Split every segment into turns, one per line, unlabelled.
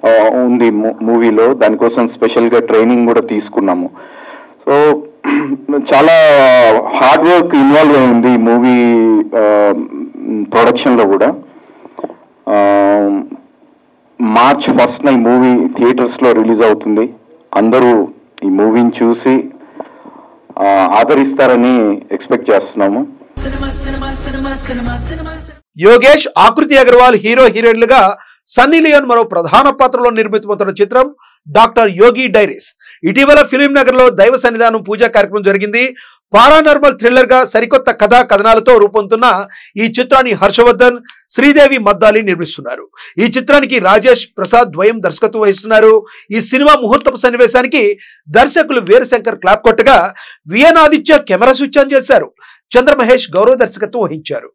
ఆ, ఉంది మూవీలో దానికోసం స్పెషల్గా ట్రైనింగ్ కూడా తీసుకున్నాము సో చాలా హార్డ్ వర్క్ ఇన్వాల్వ్ అయింది ఈ మూవీ ప్రొడక్షన్లో కూడా ఆ, మార్చ్ ఫస్ట్ ఈ మూవీ థియేటర్స్లో రిలీజ్ అవుతుంది అందరూ ఈ మూవీని చూసి ఆ, ఆదరిస్తారని ఎక్స్పెక్ట్ చేస్తున్నాము
cinema, cinema, cinema, cinema, cinema, cinema.
Yogesh ఆకృతి అగర్వాల్ హీరో హీరోయిన్లుగా సన్నీ లియోన్ మరో ప్రధాన పాత్రలో నిర్మితమవుతున్న చిత్రం డాక్టర్ యోగి డైరీస్ ఇటీవల ఫిలిం నగర్ లో దైవ సన్నిధానం పూజా కార్యక్రమం జరిగింది పారానార్మల్ థ్రిల్లర్ గా సరికొత్త కథా కథనాలతో రూపొందుతున్న ఈ చిత్రాన్ని హర్షవర్ధన్ శ్రీదేవి మద్దాలి నిర్మిస్తున్నారు ఈ చిత్రానికి రాజేష్ ప్రసాద్ ద్వయం దర్శకత్వం వహిస్తున్నారు ఈ సినిమా ముహూర్తపు సన్నివేశానికి దర్శకులు వీరశంకర్ క్లాప్ కొట్టగా V N Aditya camera switch on చేశారు చంద్రమహేష్ గౌరవ దర్శకత్వం వహించారు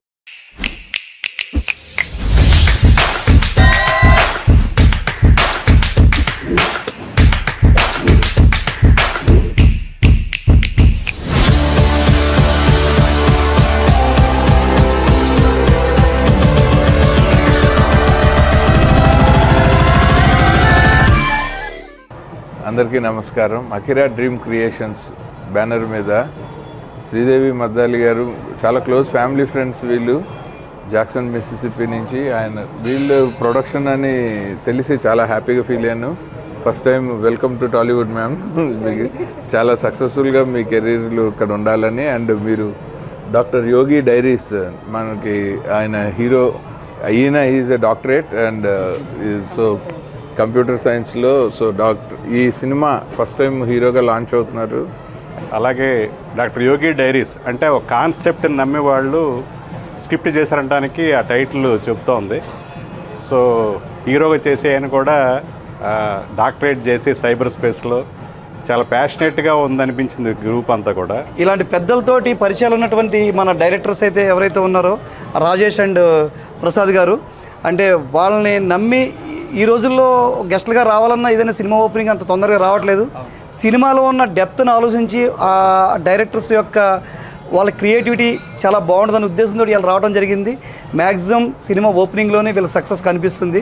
అందరికీ నమస్కారం అకిరా డ్రీమ్ క్రియేషన్స్ బ్యానర్ మీద శ్రీదేవి మద్దాలి గారు చాలా క్లోజ్ ఫ్యామిలీ ఫ్రెండ్స్ వీళ్ళు జాక్సన్ మిసిసిపి నుంచి ఆయన వీళ్ళు ప్రొడక్షన్ అని తెలిసి చాలా హ్యాపీగా ఫీల్ అయ్యాను first time welcome to Tollywood ma'am మీకు చాలా సక్సెస్ఫుల్గా మీ కెరీర్లు ఇక్కడ ఉండాలని అండ్ మీరు డాక్టర్ యోగి డైరీస్ మనకి ఆయన హీరో ఈయన is a doctorate and so computer సైన్స్లో సో డాక్టర్ ఈ సినిమా ఫస్ట్ టైం హీరోగా లాంచ్ అవుతున్నారు
అలాగే డాక్టర్ యోగి డైరీస్ అంటే ఒక కాన్సెప్ట్ని నమ్మే వాళ్ళు స్క్రిప్ట్ చేశారనడానికి ఆ టైటిల్ చెప్తోంది సో హీరోగా చేసే ఆయన కూడా ఆ, డాక్టరేట్ చేసి సైబర్ స్పేస్లో చాలా ప్యాషనెట్గా ఉందనిపించింది గ్రూప్ అంతా కూడా
ఇలాంటి పెద్దలతోటి పరిచయాలు ఉన్నటువంటి మన డైరెక్టర్స్ అయితే ఎవరైతే ఉన్నారో రాజేష్ అండ్ ప్రసాద్ గారు అంటే వాళ్ళని నమ్మి ఈ రోజుల్లో గెస్ట్లుగా రావాలన్నా ఏదైనా సినిమా ఓపెనింగ్ అంత తొందరగా రావట్లేదు సినిమాలో ఉన్న డెప్త్ను ఆలోచించి ఆ డైరెక్టర్స్ యొక్క వాళ్ళ క్రియేటివిటీ చాలా బాగుంటుందనే ఉద్దేశంతో వీళ్ళు రావడం జరిగింది మ్యాక్సిమం సినిమా ఓపెనింగ్లోనే వీళ్ళ సక్సెస్ కనిపిస్తుంది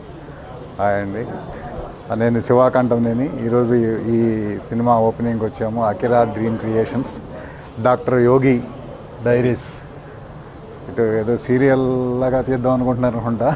హాయ్ అండి నేను శివాకంఠంనేని ఈరోజు ఈ- ఈ సినిమా ఓపెనింగ్కి వచ్చాము Akira dream creations doctor Yogi diaries ఇటు ఏదో సీరియల్ లాగా తీద్దాం అనుకుంటున్నారు అనుకుంటా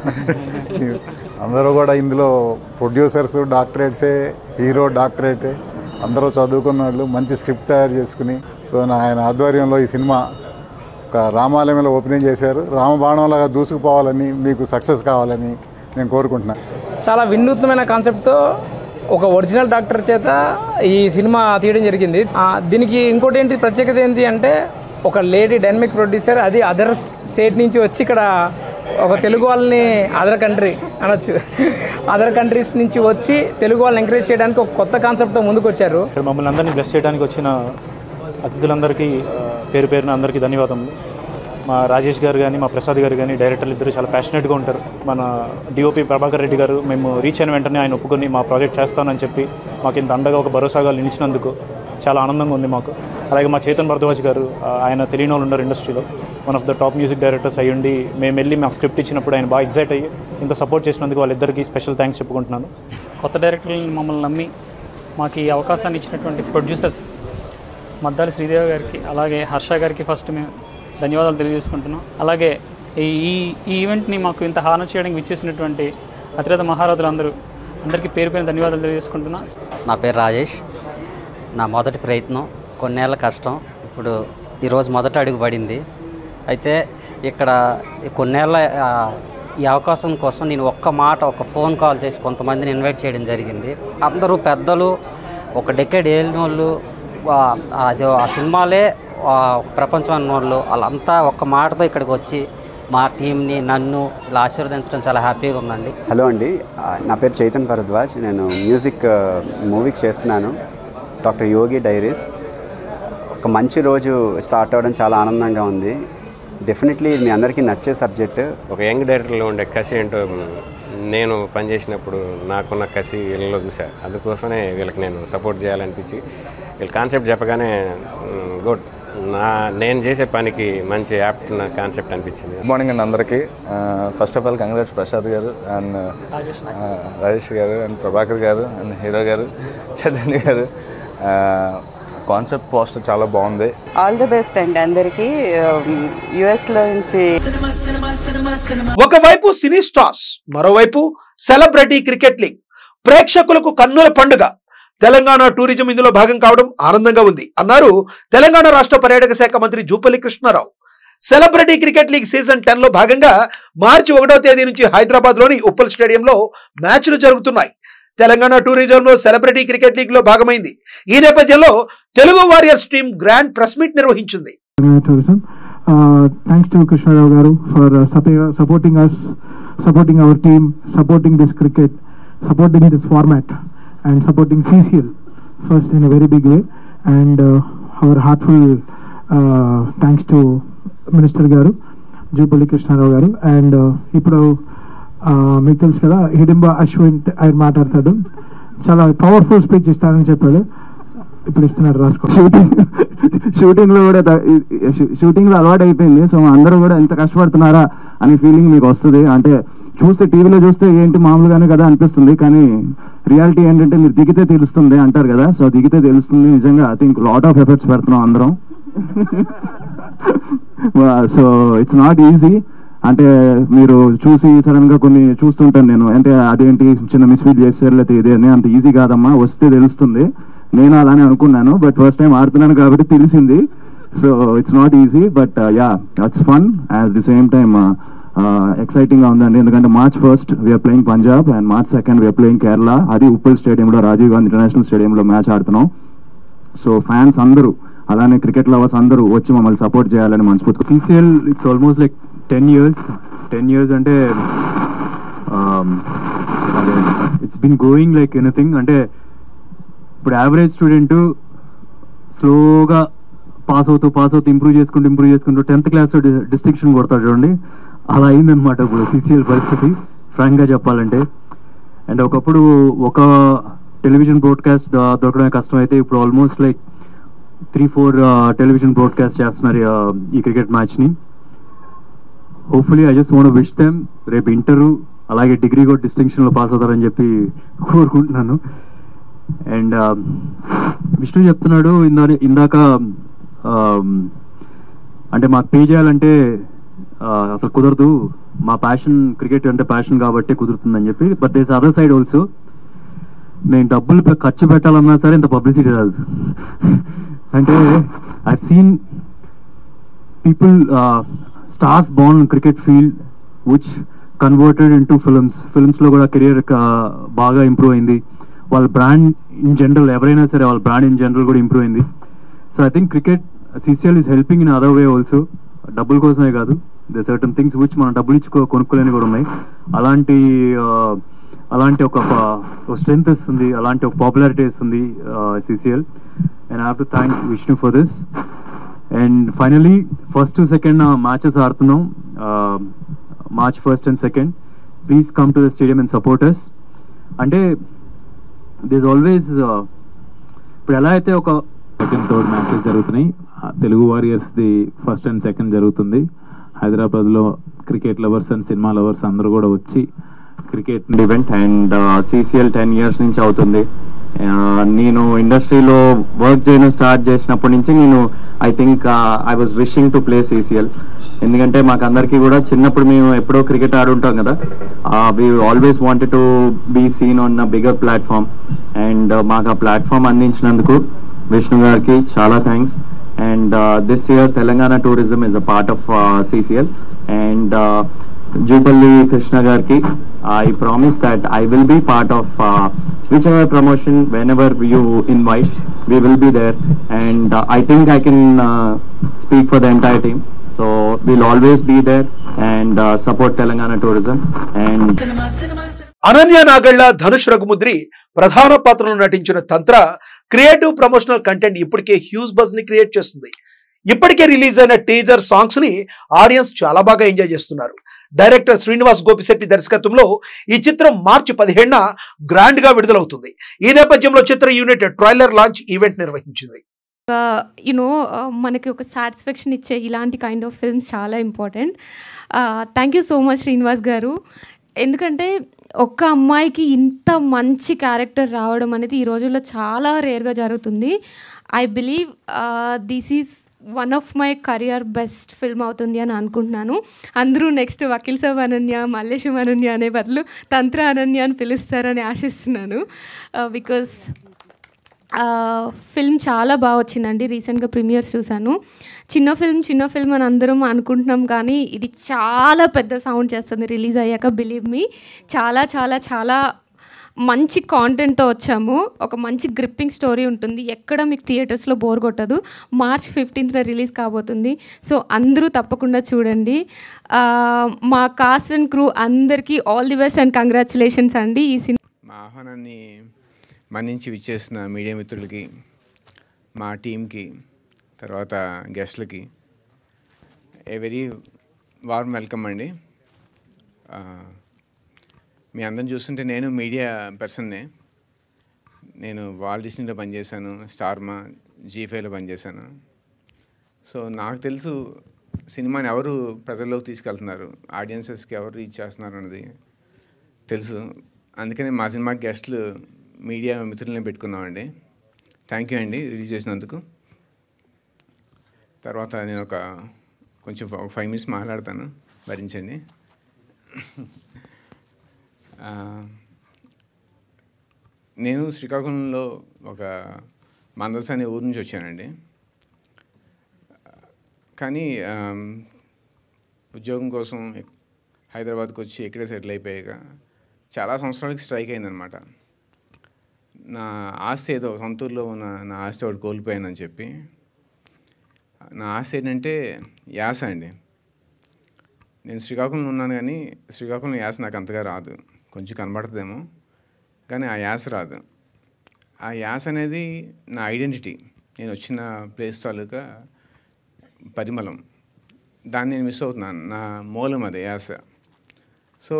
అందరూ కూడా ఇందులో ప్రొడ్యూసర్స్ డాక్టరేట్సే హీరో డాక్టరేటే అందరూ చదువుకున్న వాళ్ళు మంచి స్క్రిప్ట్ తయారు చేసుకుని సో నా ఆయన ఆధ్వర్యంలో ఈ సినిమా ఒక రామాలయంలో ఓపెనింగ్ చేశారు రామబాణంలాగా దూసుకుపోవాలని మీకు సక్సెస్ కావాలని నేను కోరుకుంటున్నాను
చాలా వినూత్నమైన కాన్సెప్ట్తో ఒక ఒరిజినల్ డాక్టర్ చేత ఈ సినిమా తీయడం జరిగింది ఆ, దీనికి ఇంకోటి ఏంటి ప్రత్యేకత ఏంటి అంటే ఒక లేడీ డైనమిక్ ప్రొడ్యూసర్ అది అదర్ స్టేట్ నుంచి వచ్చి ఇక్కడ ఒక తెలుగు వాళ్ళని అదర్ కంట్రీ అనొచ్చు అదర్ కంట్రీస్ నుంచి వచ్చి తెలుగు వాళ్ళని ఎంకరేజ్ చేయడానికి ఒక కొత్త కాన్సెప్ట్తో ముందుకు వచ్చారు
ఇక్కడ మమ్మల్ని అందరినీ బ్లెస్ చేయడానికి వచ్చిన అతిథులందరికీ ఆ, పేరు పేరున అందరికీ ధన్యవాదములు మా రాజేష్ గారు కానీ మా ప్రసాద్ గారు కానీ డైరెక్టర్లు ఇద్దరు చాలా ప్యాషనెట్గా ఉంటారు మన డిఓపి ప్రభాకర్ రెడ్డి గారు మేము రీచ్ అయిన వెంటనే ఆయన ఒప్పుకొని మా ప్రాజెక్ట్ చేస్తానని చెప్పి మాకు ఇంత అండగా ఒక భరోసాగా నిలిచినందుకు చాలా ఆనందంగా ఉంది మాకు అలాగే మా చేతన్ భరద్వాజ్ గారు ఆ, ఆయన తెలియని వాళ్ళు ఉన్నారు ఇండస్ట్రీలో one of the top music directors అయ్యుండి మేము వెళ్ళి మాకు స్క్రిప్ట్ ఇచ్చినప్పుడు ఆయన బాగా ఎగ్జైట్ అయ్యి ఇంత సపోర్ట్ చేసినందుకు వాళ్ళిద్దరికీ స్పెషల్ థ్యాంక్స్ చెప్పుకుంటున్నాను
కొత్త డైరెక్టర్లను మమ్మల్ని నమ్మి మాకు ఈ అవకాశాన్ని ఇచ్చినటువంటి ప్రొడ్యూసర్స్ మద్దాలి శ్రీదేవి గారికి అలాగే హర్ష గారికి ఫస్ట్ మేము ధన్యవాదాలు తెలియజేసుకుంటున్నాం అలాగే ఈ ఈ ఈ ఈవెంట్ని మాకు ఇంత హానర్ చేయడానికి విచ్చేసినటువంటి అతిరథ మహారాజులందరూ అందరికీ పేరు పేరు ధన్యవాదాలు తెలియజేసుకుంటున్నాం
నా పేరు రాజేష్ నా మొదటి ప్రయత్నం కొన్నేళ్ల కష్టం ఇప్పుడు ఈరోజు మొదట అడుగు పడింది అయితే ఇక్కడ ఈ కొన్నేళ్ల ఆ, ఈ అవకాశం కోసం నేను ఒక్క మాట ఒక ఫోన్ కాల్ చేసి కొంతమందిని ఇన్వైట్ చేయడం జరిగింది అందరూ పెద్దలు ఒక డెకేడ్ ఏలిన వాళ్ళు ఆ, అది ఆ సినిమాలే ఆ, ఒక ప్రపంచం అన్న వాళ్ళు వాళ్ళంతా ఒక్క మాటతో ఇక్కడికి వచ్చి మా టీంని నన్ను ఇలా ఆశీర్వదించడం చాలా హ్యాపీగా ఉందండి
హలో అండి ఆ, నా పేరు చైతన్ భరద్వాజ్ నేను మ్యూజిక్ ఆ, మూవీకి చేస్తున్నాను డాక్టర్ యోగి డైరీస్ ఒక మంచి రోజు స్టార్ట్ అవ్వడం చాలా ఆనందంగా ఉంది డెఫినెట్లీ మీ అందరికీ నచ్చే సబ్జెక్ట్
ఒక యంగ్ డైరెక్టర్లో ఉండే కసి ఏంటో నేను పనిచేసినప్పుడు నాకున్న కసి వీళ్ళలో చూసా అందుకోసమే వీళ్ళకి నేను సపోర్ట్ చేయాలనిపించి వీళ్ళ కాన్సెప్ట్ చెప్పగానే గుడ్ నా నేను చేసే పనికి మంచి యాప్ట్ కాన్సెప్ట్ అనిపించింది
గుడ్ మార్నింగ్ అండి అందరికీ first of all congrats Prasad garu and Rajesh గారు అండ్ ప్రభాకర్ గారు అండ్ హీరో గారు చైతన్య గారు కాన్సెప్ట్ పోస్టర్ చాలా బాగుంది
ఆల్ ది బెస్ట్ అండి అందరికీ యుఎస్లో నుంచి
ఒకవైపు సినీ స్టార్స్ మరోవైపు సెలబ్రిటీ క్రికెట్ లీగ్ ప్రేక్షకులకు కన్నుల పండుగ తెలంగాణ టూరిజం ఇందులో భాగం కావడం ఆనందంగా ఉంది అన్నారు తెలంగాణ రాష్ట్ర పర్యాటక శాఖ మంత్రి Jupally Krishnarao celebrity cricket league season ten లో భాగంగా మార్చి ఒకటో తేదీ నుంచి హైదరాబాద్ లోని ఉప్పల్ స్టేడియంలో మ్యాచ్లు జరుగుతున్నాయి తెలంగాణ టూరిజంలో సెలబ్రిటీ క్రికెట్ లీగ్ లో భాగమైంది ఈ నేపథ్యంలో Telugu warriors team grand press meet నిర్వహించింది
tourism. Uh, thanks to Krishna Rao Garu for uh, suppi- supporting us, supporting our team, supporting this cricket, supporting this format, and supporting CCL first in a very big way. And uh, our heartful uh, thanks to Minister Garu, Jupalli Krishna Rao Garu. And uh, ఇప్పుడు uh, మీకు తెలుసు కదా హిడింబ అశ్విన్ ఆయన మాట్లాడతాడు చాలా powerful speech ఇస్తానని చెప్పాడు ఇప్పుడు ఇస్తున్నాడు రాసుకో
షూటింగ్ షూటింగ్ లో కూడా త- షూటింగ్ లో అలవాటు అయిపోయింది సో అందరూ కూడా ఎంత కష్టపడుతున్నారా అనే ఫీలింగ్ మీకు వస్తుంది అంటే చూస్తే టీవీలో చూస్తే ఏంటి మామూలుగానే కదా అనిపిస్తుంది కానీ రియాలిటీ ఏంటంటే మీరు దిగితే తెలుస్తుంది అంటారు కదా సో దిగితే తెలుస్తుంది నిజంగా I think lot of efforts పెడుతున్నాం అందరం సో ఇట్స్ నాట్ ఈజీ అంటే మీరు చూసి సడన్ గా కొన్ని చూస్తుంటాను నేను అంటే అదేంటి చిన్న మిస్ఫీడ్ చేస్తారు లేకపోతే ఇదే అని అంత ఈజీ కాదమ్మా వస్తే తెలుస్తుంది నేను అలానే అనుకున్నాను బట్ ఫస్ట్ టైం ఆడుతున్నాను కాబట్టి తెలిసింది so it's not easy but yeah it's fun at the same time exciting గా ఉందండి ఎందుకంటే March first we are playing Punjab and March second we are playing Kerala అది ఉప్పల్ స్టేడియంలో రాజీవ్ గాంధీ ఇంటర్నేషనల్ స్టేడియంలో మ్యాచ్ ఆడుతున్నాం సో ఫ్యాన్స్ అందరూ అలానే క్రికెట్ లవర్స్ అందరూ వచ్చి మమ్మల్ని సపోర్ట్ చేయాలని మనస్ఫూర్తి
CCL it's almost like ten years ten years అంటే it's been going like anything అంటే ఇప్పుడు యావరేజ్ స్టూడెంట్ స్లోగా పాస్ అవుతూ పాస్ అవుతూ ఇంప్రూవ్ చేసుకుంటూ ఇంప్రూవ్ చేసుకుంటూ టెన్త్ క్లాస్లో డిస్టింక్షన్ కొడతాడు చూడండి అలా అయిందనమాట ఇప్పుడు సిసిఎల్ పరిస్థితి ఫ్రాంక్గా చెప్పాలంటే అండ్ ఒకప్పుడు ఒక టెలివిజన్ బ్రాడ్కాస్ట్ దొరకడమే కష్టం అయితే ఇప్పుడు almost like three four television broadcast చేస్తున్నారు uh, ఈ క్రికెట్ మ్యాచ్ని hopefully I just want wish them రేపు ఇంటరు అలాగే డిగ్రీ కూడా డిస్టింక్షన్లో పాస్ అవుతారని చెప్పి కోరుకుంటున్నాను అండ్ విష్ణు చెప్తున్నాడు ఇందా ఇందాక um, అంటే మాకు పే చేయాలంటే uh, అసలు కుదరదు మా ప్యాషన్ క్రికెట్ అంటే ప్యాషన్ కాబట్టి కుదురుతుందని చెప్పి but this other side also మేము డబ్బులు పె- ఖర్చు పెట్టాలన్నా సరే ఇంత పబ్లిసిటీ రాదు అంటే I seen people stars born cricket field which converted into films ఫిల్మ్స్లో కూడా కెరియర్ బాగా ఇంప్రూవ్ అయింది వాళ్ళ బ్రాండ్ ఇన్ జనరల్ ఎవరైనా సరే వాళ్ళ బ్రాండ్ ఇన్ జనరల్ కూడా ఇంప్రూవ్ అయింది so I think cricket CCL is helping in other way also డబ్బుల కోసమే కాదు ద సర్టన్ థింగ్స్ విచ్ మనం డబ్బులు ఇచ్చి కొ- కొనుక్కోలేని కూడా ఉన్నాయి అలాంటి uh, అలాంటి ఒక స్ట్రెంగ్త్ ఇస్తుంది అలాంటి ఒక పాపులారిటీ ఇస్తుంది CCL and have to thank Vishnu for this and finally first second matches ఆడుతున్నాం March first and second please come to the stadium and supporters అంటే దిస్ ఆల్వేస్ ఇప్పుడు ఎలా అయితే ఒక
సెకండ్ థర్డ్ మ్యాచెస్ జరుగుతున్నాయి ఆ, తెలుగు వారియర్స్ది ఫస్ట్ అండ్ సెకండ్ జరుగుతుంది హైదరాబాద్లో cricket lovers and cinema lovers అందరూ కూడా వచ్చి cricket
event and CCL ten years నుంచి అవుతుంది ఆ, నేను ఇండస్ట్రీలో వర్క్ చేయడం స్టార్ట్ చేసినప్పటి నుంచి నేను I think I was wishing to play CCL ఎందుకంటే మాకు అందరికీ కూడా చిన్నప్పుడు మేము ఎప్పుడో క్రికెట్ ఆడుంటాం కదా we always wanted to be seen on bigger platform and మాకు ఆ ప్లాట్ఫామ్ అందించినందుకు విష్ణు గారికి చాలా thanks and this year Telangana tourism is a part of CCL and Jupally Krishna garu I promise that I will be part of whichever promotion whenever you invite we will be there and I think I can speak for the entire team so will always be there and support Telangana tourism and
Ananya Nagalla Dhanush Raghumudri ప్రధాన పాత్రలో నటించిన Tantra creative promotional content ఇప్పటికే huge buzz ని create చేస్తుంది ఇప్పటికే release అయిన teaser songs ని audience చాలా బాగా ఎంజాయ్ చేస్తున్నారు డైరెక్టర్ శ్రీనివాస్ గోపిశెట్టి దర్శకత్వంలో ఈ చిత్రం మార్చి పదిహేడున గ్రాండ్ గా విడుదలవుతుంది ఈ నేపథ్యంలో చిత్ర యూనిట్ ట్రైలర్ లాంచ్ ఈవెంట్ నిర్వహించింది
యునో మనకి ఒక సాటిస్ఫాక్షన్ ఇచ్చే ఇలాంటి కైండ్ ఆఫ్ ఫిల్మ్స్ చాలా important thank you so much Srinivas garu ఎందుకంటే ఒక్క అమ్మాయికి ఇంత మంచి క్యారెక్టర్ రావడం అనేది ఈ రోజుల్లో చాలా రేర్గా జరుగుతుంది I believe this is one of my career best film అవుతుంది అని అనుకుంటున్నాను అందరూ నెక్స్ట్ వకీల్ సాబ్ అనన్య మల్లేశం అనన్య అనే బదులు తంత్ర అనన్య అని పిలుస్తారని ఆశిస్తున్నాను బికాస్ ఫిల్మ్ చాలా బాగా వచ్చిందండి రీసెంట్గా ప్రీమియర్స్ చూశాను చిన్న ఫిల్మ్ చిన్న ఫిల్మ్ అని అందరం అనుకుంటున్నాం కానీ ఇది చాలా పెద్ద సౌండ్ చేస్తుంది రిలీజ్ అయ్యాక బిలీవ్ మీ చాలా చాలా చాలా మంచి కాంటెంట్తో వచ్చాము ఒక మంచి గ్రిప్పింగ్ స్టోరీ ఉంటుంది ఎక్కడ మీకు థియేటర్స్లో బోర్ కొట్టదు మార్చ్ ఫిఫ్టీన్త్న రిలీజ్ కాబోతుంది సో అందరూ తప్పకుండా చూడండి ఆ, మా కాస్ట్ అండ్ క్రూ అందరికీ all the best and congratulations అండి ఈ సినిమా
మా ఆహ్వానాన్ని మన్నించి విచ్చేసిన మీడియా మిత్రులకి మా టీంకి తర్వాత గెస్ట్లకి ఏ వెరీ వార్మ్ వెల్కమ్ అండి ఆ, మీ అందరిని చూస్తుంటే నేను మీడియా పర్సన్నే నేను వాల్ డిస్నీలో పనిచేశాను స్టార్మా జీఫైలో పనిచేశాను సో నాకు తెలుసు సినిమాని ఎవరు ప్రజల్లోకి తీసుకెళ్తున్నారు ఆడియన్సెస్కి ఎవరు రీచ్ చేస్తున్నారు అన్నది తెలుసు అందుకని మా సినిమా గెస్ట్లు మీడియా మిత్రులని పెట్టుకున్నామండి థ్యాంక్ యూ అండి రిలీజ్ చేసినందుకు తర్వాత నేను ఒక కొంచెం ఒక ఫైవ్ మినిట్స్ మాట్లాడతాను భరించండి ఆ, నేను శ్రీకాకుళంలో ఒక మందస అనే ఊరు నుంచి వచ్చానండి కానీ ఆమ్, ఉద్యోగం కోసం హైదరాబాద్కి వచ్చి ఇక్కడే సెటిల్ అయిపోయాక చాలా సంవత్సరాలకి స్ట్రైక్ అయిందనమాట నా ఆస్తి ఏదో సొంత ఊర్లో ఉన్న నా ఆస్తి ఒకటి కోల్పోయానని చెప్పి నా ఆస్తి ఏంటంటే యాస అండి నేను శ్రీకాకుళంలో ఉన్నాను కానీ శ్రీకాకుళం యాస నాకు అంతగా రాదు కొంచెం కనబడుతుందేమో కానీ ఆ యాస రాదు ఆ యాస అనేది నా ఐడెంటిటీ నేను వచ్చిన ప్లేస్ తాలూకా పరిమళం దాన్ని నేను మిస్ అవుతున్నాను నా మూలం అది యాస సో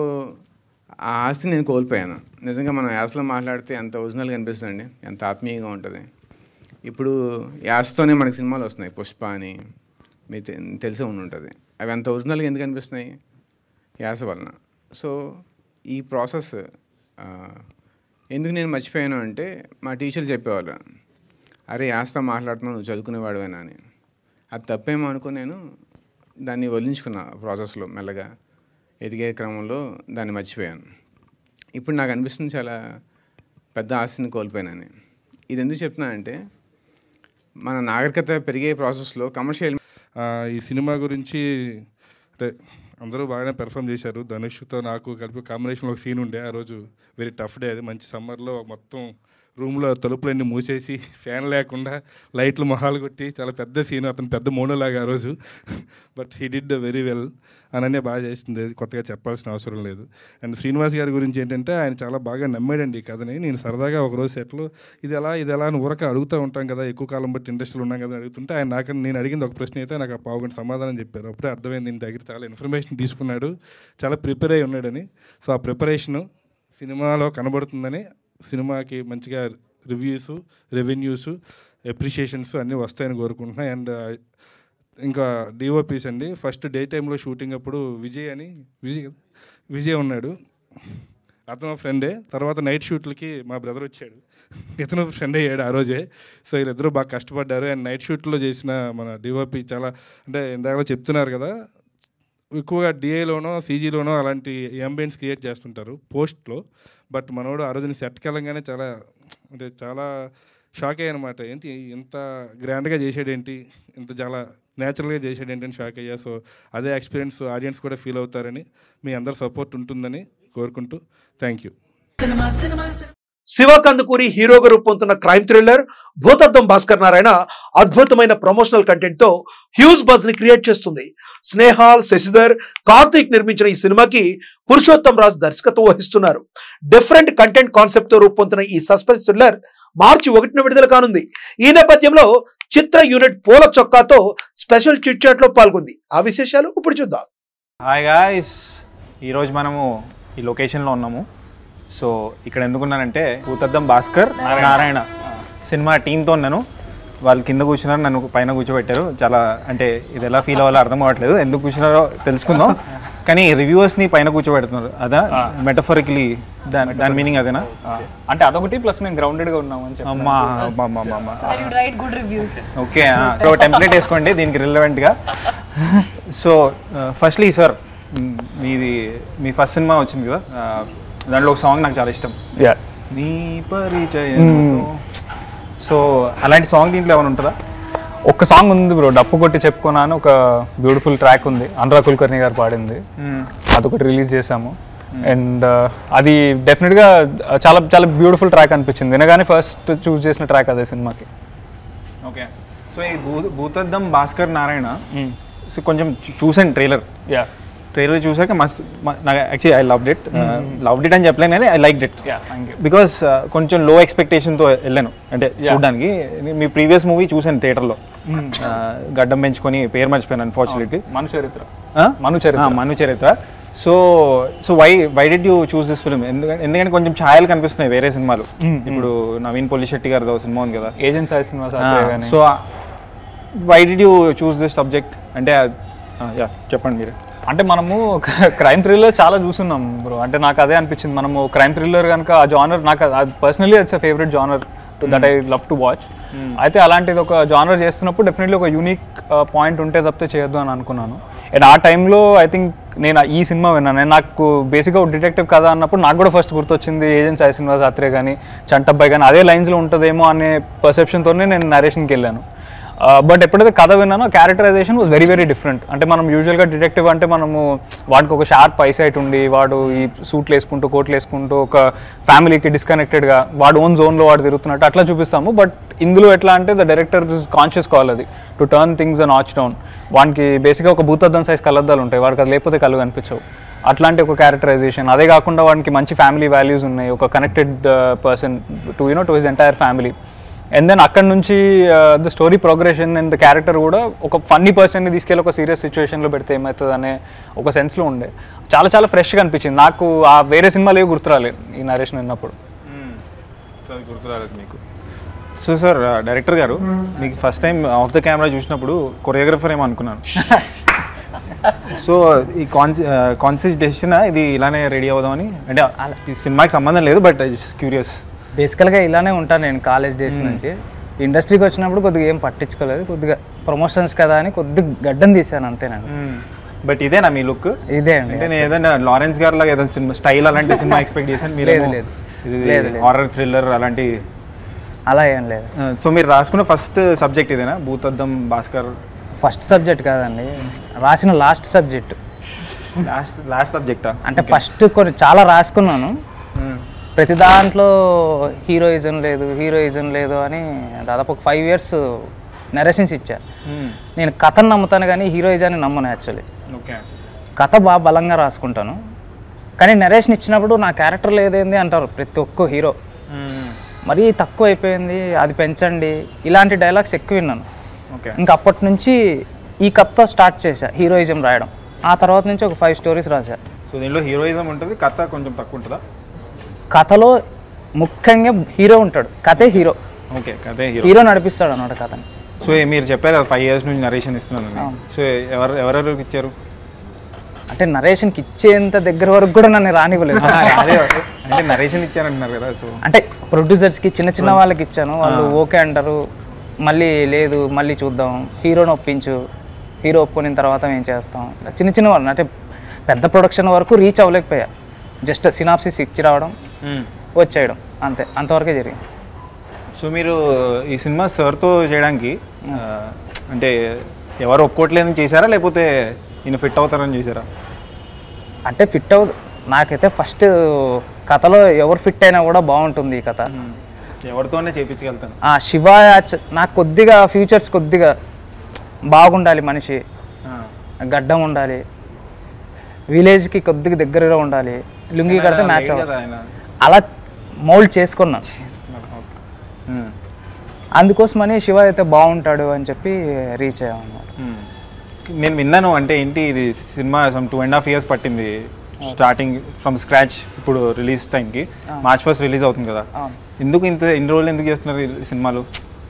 ఆ ఆస్తి నేను కోల్పోయాను నిజంగా మనం యాసలో మాట్లాడితే ఎంత ఒరిజినల్గా అనిపిస్తుందండి ఎంత ఆత్మీయంగా ఉంటుంది ఇప్పుడు యాసతోనే మనకి సినిమాలు వస్తున్నాయి పుష్ప అని మీకు తె- తెలిసే ఉండి ఉంటుంది అవి అంత ఒరిజినల్గా ఎందుకు అనిపిస్తున్నాయి యాస వలన సో ఈ ప్రాసెస్ ఆ, ఎందుకు నేను మర్చిపోయాను అంటే మా టీచర్ చెప్పేవాళ్ళు అరే యాసతో మాట్లాడుతున్నావు నువ్వు చదువుకునేవాడువేనా అని అది తప్పేమో అనుకుని నేను దాన్ని వదిలించుకున్నా ప్రాసెస్లో మెల్లగా ఎదిగే క్రమంలో దాన్ని మర్చిపోయాను ఇప్పుడు నాకు అనిపిస్తుంది చాలా పెద్ద ఆస్తిని కోల్పోయానని ఇది ఎందుకు చెప్తున్నానంటే మన నాగరికత పెరిగే ప్రాసెస్లో కమర్షియల్
ఆ, ఈ సినిమా గురించి అంటే అందరూ బాగానే పెర్ఫామ్ చేశారు ధనుష్తో నాకు కలిపి కాంబినేషన్లో ఒక సీన్ ఉండే ఆ రోజు వెరీ టఫ్ డే అది మంచి సమ్మర్లో మొత్తం రూమ్లో తలుపులన్నీ మూసేసి ఫ్యాన్ లేకుండా లైట్లు మొహాలు కొట్టి చాలా పెద్ద సీన్ అతను పెద్ద మోనోలాగా ఆ రోజు but he did very well అననే బాగా చేస్తుంది కొత్తగా చెప్పాల్సిన అవసరం లేదు అండ్ శ్రీనివాస్ గారి గురించి ఏంటంటే ఆయన చాలా బాగా నమ్మాడండి ఈ కథని నేను సరదాగా ఒకరోజు సెట్లో ఇది ఎలా ఇది ఎలా అని ఊరక అడుగుతూ ఉంటాం కదా ఎక్కువ కాలం బట్టి ఇండస్ట్రీలో ఉన్నాం కదా అని అడుగుతుంటే ఆయన నాకు నేను అడిగింది ఒక ప్రశ్న అయితే నాకు ఆ పావుగంట సమాధానం చెప్పారు అప్పుడే అర్థమైంది దీని దగ్గర చాలా ఇన్ఫర్మేషన్ తీసుకున్నాడు చాలా ప్రిపేర్ అయి ఉన్నాడని సో ఆ ప్రిపరేషను సినిమాలో కనబడుతుందని సినిమాకి మంచిగా రివ్యూస్ రెవెన్యూస్ అప్రిషియేషన్స్ అన్నీ వస్తాయని కోరుకుంటున్నాను అండ్ ఇంకా డిఓపీస్ అండి ఫస్ట్ డే టైంలో షూటింగ్ అప్పుడు విజయ్ అని విజయ్ కదా? విజయ్ ఉన్నాడు అతను ఫ్రెండే తర్వాత నైట్ షూట్లకి మా బ్రదర్ వచ్చాడు ఇతను ఫ్రెండ్ అయ్యాడు ఆ రోజే సో వీళ్ళిద్దరూ బాగా కష్టపడ్డారు అండ్ నైట్ షూట్లో చేసిన మన డిఓపి చాలా అంటే ఇందాక చెప్తున్నారు కదా ఎక్కువగా డిఏలోనో సీజీలోనో అలాంటి అంబియన్స్ క్రియేట్ చేస్తుంటారు పోస్ట్లో బట్ మనోడు ఆ రోజున సెట్కి వెళ్ళంగానే చాలా అంటే చాలా షాక్ అయ్యా అనమాట ఏంటి ఇంత గ్రాండ్గా చేసాడేంటి ఇంత చాలా న్యాచురల్గా చేసాడేంటి అని షాక్ అయ్యా సో అదే ఎక్స్పీరియన్స్ ఆడియన్స్ కూడా ఫీల్ అవుతారని మీ అందరి సపోర్ట్ ఉంటుందని కోరుకుంటూ థ్యాంక్ యూ
శివ కందుకూరి హీరోగా రూపొందుతున్న క్రైమ్ థ్రిల్లర్ భూతద్దం భాస్కర్ నారాయణ అద్భుతమైన ప్రమోషనల్ కంటెంట్ తో హ్యూజ్ బజ్ ని క్రియేట్ చేస్తుంది స్నేహాల్ శశిధర్ కార్తీక్ నిర్మించిన ఈ సినిమాకి పురుషోత్తం రాజ్ దర్శకత్వం వహిస్తున్నారు డిఫరెంట్ కంటెంట్ కాన్సెప్ట్ తో రూపొందుతున్న ఈ సస్పెన్స్ థ్రిల్లర్ మార్చి ఒకటిన విడుదల కానుంది ఈ నేపథ్యంలో చిత్ర యూనిట్ పూల చొక్కాతో స్పెషల్ చిట్ చాట్ లో పాల్గొంది ఆ విశేషాలు ఇప్పుడు చూద్దాం
హాయ్ గాయస్ ఈరోజు మనము ఈ లొకేషన్లో ఉన్నాము సో ఇక్కడ ఎందుకున్నానంటే భూతద్దం భాస్కర్ నారాయణ సినిమా టీంతో ఉన్నాను వాళ్ళు కింద కూర్చున్నారు నన్ను పైన కూర్చోబెట్టారు చాలా అంటే ఇది ఎలా ఫీల్ అవ్వాలో అర్థం అవ్వట్లేదు ఎందుకు కూర్చున్నారో తెలుసుకుందాం కానీ రివ్యూవర్స్ని పైన కూర్చోబెడుతున్నారు అదా మెటఫరికలీ దాని దాని మీనింగ్ అదేనా
అంటే అదొకటి ప్లస్ మేము గ్రౌండెడ్గా ఉన్నామని చెప్పి
అమ్మా అమ్మా అమ్మా అమ్మా, అమ్మా
So that you write good reviews.
Okay so template వేసుకోండి దీనికి రిలవెంట్గా సో ఫస్ట్లీ సార్ మీది మీ ఫస్ట్ సినిమా వచ్చింది కదా ఆ, దాంట్లో ఒక సాంగ్ నాకు చాలా ఇష్టం
Yeah.
నీ పరిచయం సో అలాంటి సాంగ్ దీంట్లో ఏమైనా ఉంటుందా
ఒక్క సాంగ్ ఉంది బ్రో డప్పు కొట్టి చెప్పుకున్నాను ఒక బ్యూటిఫుల్ ట్రాక్ ఉంది అనురా కుల్కర్ణి గారు పాడింది
Hmm.
అదొకటి రిలీజ్ చేసాము అండ్ అది డెఫినెట్గా చాలా చాలా బ్యూటిఫుల్ ట్రాక్ అనిపించింది వినగానే ఫస్ట్ చూస్ చేసిన ట్రాక్ అదే సినిమాకి
ఓకే సో ఈ భూ భూతద్దం భాస్కర్ నారాయణ సో కొంచెం చూ- చూసాను ట్రైలర్
యా
ట్రైలర్ చూసాక మస్త్ మ- నాకు actually I loved it loved it అని చెప్పలేను కానీ I like it
thank you.
Because కొంచెం లో ఎక్స్పెక్టేషన్తో వెళ్ళాను అంటే చూడడానికి మీ ప్రీవియస్ మూవీ చూసాను థియేటర్లో గడ్డం పెంచుకొని పేరు మర్చిపోయాను unfortunately
Manu Charitra Manu Charitra.
Manu Charitra so so why why did you choose this film ఎందుకంటే ఎందుకంటే కొంచెం ఛాయలు కనిపిస్తున్నాయి వేరే సినిమాలు ఇప్పుడు నవీన్ పొలిశెట్టి గారితో సినిమా ఉంది కదా
ఏజెంట్స్ ఐ సినిమా సార్ కానీ
so why did you choose this subject అంటే యా చెప్పండి మీరు
అంటే మనము క్రైమ్ థ్రిల్లర్ చాలా చూస్తున్నాం బ్రో అంటే నాకు అదే అనిపించింది మనము క్రైమ్ థ్రిల్లర్ కనుక ఆ జానర్ నాకు personally it's a favourite genre that I love to watch అయితే అలాంటిది ఒక జానర్ చేస్తున్నప్పుడు డెఫినెట్లీ ఒక యూనిక్ పాయింట్ ఉంటే తప్పితే చేయొద్దు అని అనుకున్నాను అండ్ ఆ టైంలో ఐ థింక్ నేను ఈ సినిమా విన్నాను నేను నాకు బేసిక్గా డిటెక్టివ్ కథ అన్నప్పుడు నాకు కూడా ఫస్ట్ గుర్తొచ్చింది ఏజెంట్స్ ఐ సినిమా సాత్రే కానీ చంటబ్బాయి కానీ అదే లైన్స్లో ఉంటుందేమో అనే పర్సెప్షన్తోనే నేను నరేషన్కి వెళ్ళాను బట్ ఎప్పుడైతే కథ విన్నానో characterisation was very very different అంటే మనం యూజువల్గా డిటెక్టివ్ అంటే మనము వాడికి ఒక షార్ప్ ఐసైట్ ఉండి వాడు ఈ సూట్లు వేసుకుంటూ కోట్లు వేసుకుంటూ ఒక ఫ్యామిలీకి డిస్కనెక్టెడ్గా వాడు ఓన్ జోన్లో వాడు తిరుగుతున్నట్టు అట్లా చూపిస్తాము బట్ ఇందులో ఎట్లా అంటే the director is conscious call అది టు టర్న్ థింగ్స్ అండ్ ఆచ్ డౌన్ వానికి బేసిక్గా ఒక భూతద్దం సైజ్ కలద్దాలు ఉంటాయి వాడికి అది లేకపోతే కళ్ళు కనిపించవు అట్లాంటి ఒక క్యారెక్టరైజేషన్ అదే కాకుండా వాడికి మంచి ఫ్యామిలీ వాల్యూస్ ఉన్నాయి ఒక connected person to you know to his entire family and then అక్కడ నుంచి the story progression and the character కూడా ఒక ఫన్నీ పర్సన్ని తీసుకెళ్ళి ఒక సీరియస్ సిచ్యువేషన్లో పెడితే ఏమవుతుంది అనే ఒక సెన్స్లో ఉండే చాలా చాలా ఫ్రెష్గా అనిపించింది నాకు ఆ వేరే సినిమాలు ఏవి గుర్తురాలేదు ఈ నరేషన్ విన్నప్పుడు
సో అది గుర్తురాలేదు మీకు సో సార్ డైరెక్టర్ గారు మీకు first time of the camera చూసినప్పుడు కొరియోగ్రఫర్ ఏమో అనుకున్నాను సో ఈ కాన్సి కాన్సియస్ డెసిషన్ ఇది ఇలానే రెడీ అవుదామని అంటే ఈ సినిమాకి సంబంధం లేదు బట్ క్యూరియస్
బేసికల్గా ఇలానే ఉంటాను నేను కాలేజ్ డేస్ నుంచి ఇండస్ట్రీకి వచ్చినప్పుడు కొద్దిగా ఏం పట్టించుకోలేదు కొద్దిగా ప్రమోషన్స్ కదా అని కొద్దిగా గడ్డం తీశాను అంతేనండి
బట్ ఇదేనా మీ లుక్
ఇదే అండి
అంటే నేను ఏదైనా లారెన్స్ గారు లాగా ఏదైనా సినిమా స్టైల్ అలాంటి సినిమా ఎక్స్పెక్ట్ చేశాను మీరు
లేదు, లేదు. లేదు, లేదు.
హారర్ థ్రిల్లర్ అలాంటి
అలా ఏం లేదు
సో మీరు రాసుకున్న ఫస్ట్ సబ్జెక్ట్ ఇదేనా భూతద్దం భాస్కర్
ఫస్ట్ సబ్జెక్ట్ కాదండి రాసిన లాస్ట్ సబ్జెక్ట్
లాస్ట్ లాస్ట్ సబ్జెక్టా
అంటే ఫస్ట్ కొన్ని చాలా రాసుకున్నాను ప్రతి దాంట్లో హీరోయిజం లేదు హీరోయిజం లేదు అని దాదాపు ఒక ఫైవ్ ఇయర్స్ నరేషన్స్ ఇచ్చా నేను కథను నమ్ముతాను కానీ హీరోయిజాన్ని నమ్మను యాక్చువల్లీ
ఓకే
కథ బాగా బలంగా రాసుకుంటాను కానీ నరేషన్ ఇచ్చినప్పుడు నా క్యారెక్టర్ లేదేంది అంటారు ప్రతి ఒక్క హీరో మరీ తక్కువ అయిపోయింది అది పెంచండి ఇలాంటి డైలాగ్స్ ఎక్కువ విన్నాను
ఓకే
ఇంకా అప్పటి నుంచి ఈ కథతో స్టార్ట్ చేశా హీరోయిజం రాయడం ఆ తర్వాత నుంచి ఒక ఫైవ్ స్టోరీస్ రాశా
సో దీనిలో హీరోయిజం ఉంటుంది కథ కొంచెం తక్కువ ఉంటుందా
కథలో ముఖ్యంగా హీరో ఉంటాడు కథే హీరో
ఓకే కథే హీరో
హీరో నడిపిస్తాడు అన్నమాట కథని
సో మీరు చెప్పారు కదా ఫైవ్ ఇయర్స్ నుంచి నరేషన్ ఇస్తున్నాను సో ఎవరు ఎవరెవరికి ఇచ్చారు
అంటే నరేషన్కి ఇచ్చేంత దగ్గర వరకు కూడా నన్ను రానివ్వలేదు
అదే అంటే నరేషన్ ఇచ్చారంటున్నారు కదా సో
అంటే ప్రొడ్యూసర్స్కి చిన్న చిన్న వాళ్ళకి ఇచ్చాను వాళ్ళు ఓకే అంటారు మళ్ళీ లేదు మళ్ళీ చూద్దాం హీరోని ఒప్పించు హీరో ఒప్పుకున్న తర్వాత మేము చేస్తాం ఇలా చిన్న చిన్న వాళ్ళు అంటే పెద్ద ప్రొడక్షన్ వరకు రీచ్ అవ్వలేకపోయా జస్ట్ సినాప్సిస్ ఇచ్చి రావడం వచ్చేయడం అంతే అంతవరకే జరిగింది
సో మీరు ఈ సినిమా సార్తో చేయడానికి ఆ, అంటే ఎవరు ఒప్పుకోవట్లేదని చేశారా లేకపోతే ఈయన ఫిట్ అవుతారని చేశారా
అంటే ఫిట్ అవు నాకైతే ఫస్ట్ కథలో ఎవరు ఫిట్ అయినా కూడా బాగుంటుంది ఈ కథ
ఎవరితోనే చేపించగలుగుతాను
ఆ శివ యాచ్- నాకు కొద్దిగా ఫ్యూచర్స్ కొద్దిగా బాగుండాలి మనిషి గడ్డం ఉండాలి విలేజ్కి కొద్దిగా దగ్గరగా ఉండాలి లుంగి కడితే మ్యాచ్
లేదు
అవ్వాలి
కదా ఆయన.
అలా మౌల్డ్ చేసుకున్నా అందుకోసమని శివ అయితే బాగుంటాడు అని చెప్పి రీచ్ అయ్యాం అన్నమాట
నేను విన్నాను అంటే ఏంటి ఇది cinema some two and half years పట్టింది స్టార్టింగ్ ఫ్రమ్ స్క్రాచ్ ఇప్పుడు రిలీజ్ టైంకి మార్చ్ ఫస్ట్ రిలీజ్ అవుతుంది కదా
అవును.
ఎందుకు ఇంత ఇన్ని రోజులు ఎందుకు చేస్తున్నారు ఈ సినిమాలు